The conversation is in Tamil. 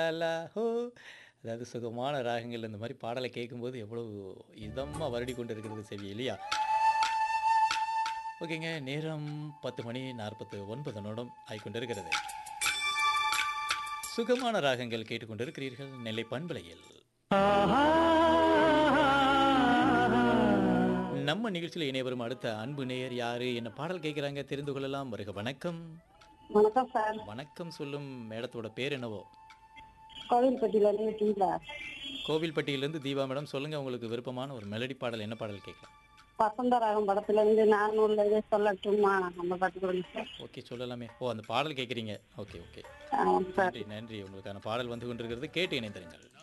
லா ஹோ அதாவது சுகமான ராகங்கள் இந்த மாதிரி பாடலை கேட்கும்போது எவ்வளவு இதமாக வருடி கொண்டு இருக்கிறது செவி இல்லையா ஓகேங்க நேரம் பத்து மணி நாற்பத்து ஒன்பது நிமிடம் ஆகிக்கொண்டிருக்கிறது சுகமான ராகங்கள் கேட்டுக்கொண்டிருக்கிறீர்கள் நெல்லை பண்பலையில் நம்ம நிகழ்ச்சியில் இணைய வரும் அடுத்த அன்பு நேயர் யாரு என்ன பாடல் கேட்குறாங்க தெரிந்து கொள்ளலாம் வருக வணக்கம் வணக்கம் சார் வணக்கம் சொல்லும் மேடத்தோட பேர் என்னவோ கோவில்பட்டியில இருந்து இருக்கீங்களா கோவில்பட்டியிலேருந்து தீபா மேடம் சொல்லுங்க உங்களுக்கு விருப்பமான ஒரு மெலடி பாடல் என்ன பாடல் கேட்கலாம் வசந்தராகம் படத்துல இருந்து நானூறுல இருந்து சொல்லட்டுமா நம்ம பாட்டு கொடுங்க சார் ஓகே சொல்லலாமே ஓ அந்த பாடல் கேட்குறீங்க ஓகே ஓகே ஆமாம் சார் நன்றி நன்றி உங்களுக்கான பாடல் வந்து கொண்டிருக்கிறது கேட்டு இணைந்திருங்கள்